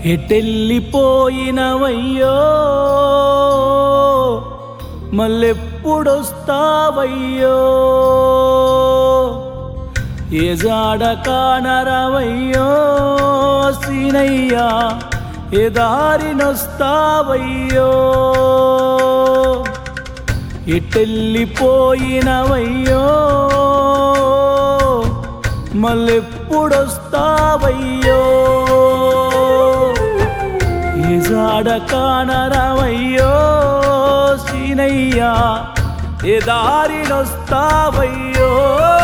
ఎటెళ్ళిపోయినవయ్యో మళ్ళెప్పుడొస్తావయ్యో ఏ జాడ కానరవయ్యో సీనయ్యా ఏ దారినొస్తావయ్యో ఎటెళ్ళిపోయినవయ్యో మళ్ళెప్పుడొస్తావయ్యో ఏ జాడ కానరవయ్యో సీనయ్యా ఏ దారినొస్తావయ్యో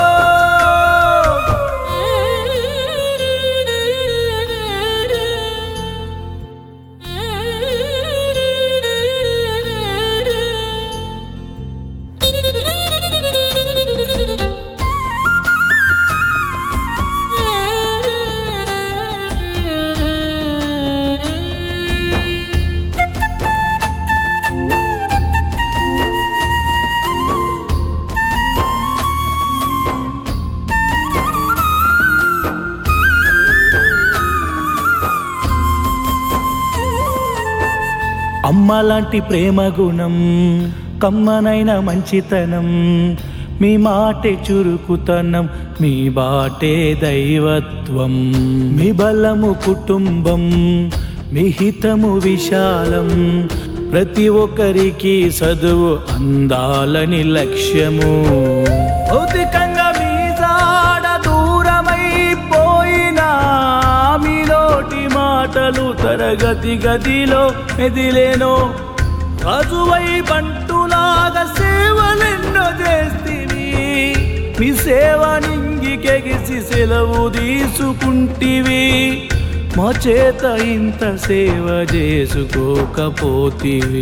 అమ్మలాంటి ప్రేమ గుణం కమ్మనైన మంచితనం మీ మాటే చురుకుతనం మీ బాటే దైవత్వం మీ బలము కుటుంబం మీ హితము విశాలం ప్రతి ఒక్కరికి చదువు అందాలని లక్ష్యము భౌతికంగా మీ జాడ దూరమైపోయినా మీ నోటి మాటలు తరగతి గదిలో మెదిలేనో రాజువై బంటులాగా సేవలెన్నో చేస్తివి మీ సేవ నింగికెగిసి సెలవు తీసుకుంటివి మా చేత ఇంత సేవ చేసుకోకపోతివి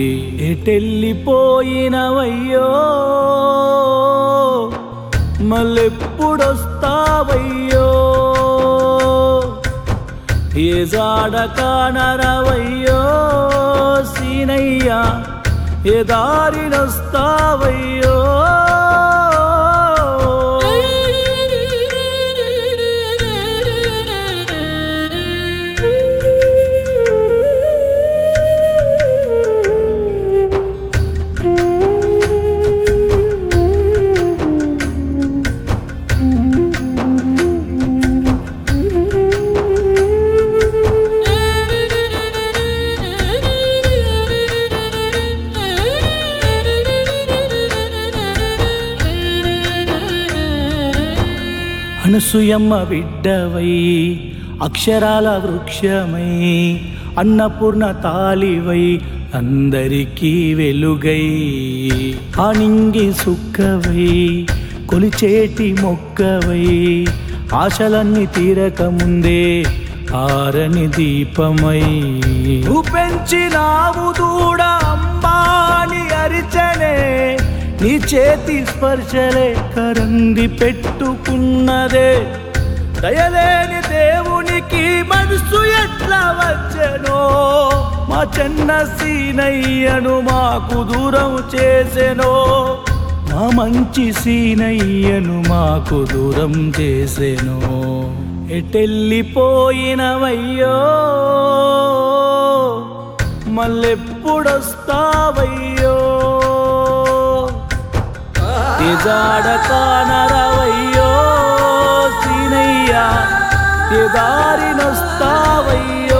ఎటెళ్ళిపోయినవయ్యో మళ్ళెప్పుడొస్తావయ్యో ఏ జాడ కానరవయ్యో సీనయ్యా ఏ దారినొస్తావయ్యో అనసూయమ్మ బిడ్డవై అక్షరాల వృక్షమై అన్నపూర్ణ తాలివై అందరికీ వెలుగై ఆనింగి సుక్కవై కొలిచేటి మొక్కవై ఆశలన్నీ తీరక ముందే ఆరని దీపమై నువ్వు పెంచినావు దూడ అంబాని అరిచనే నీ చేతి స్పర్శలే కరంది పెట్టుకున్నదే దయలేని దేవునికి మనసు ఎట్లా వచ్చెనో మా చెన్న సీనయ్యను మాకు దూరం చేసెనో మా మంచి సీనయ్యను మాకు దూరం చేసెనో ఎటెళ్ళిపోయినవయ్యో మళ్ళెప్పుడొస్తావయ్యో ఎజాడ కానరవయ్యో సీనయ్యా ఏ దారినొస్తావయ్యో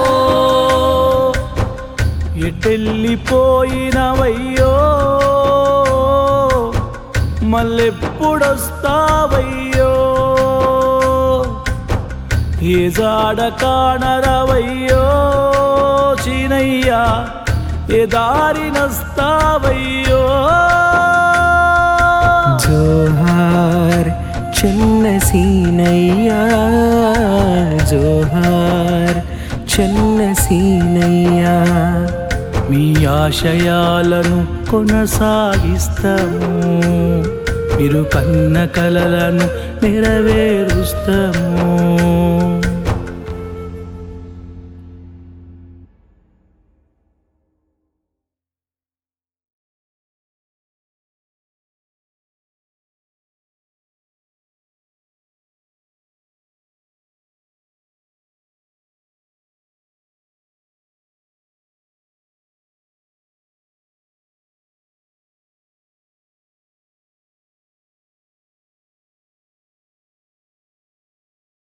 ఎటెళ్ళిపోయినవయ్యో మళ్ళెప్పుడొస్తావయ్యో ఏ జాడ కానరవయ్యో చీనయ్యా ఏ దారినొస్తావయ్యో జోహార్ చిన్న సీనయ్యా జోహార్ చిన్న సీనయ్యా మీ ఆశయాలను కొనసాగిస్తాము మీరు కన్న కలలను నెరవేరుస్తాము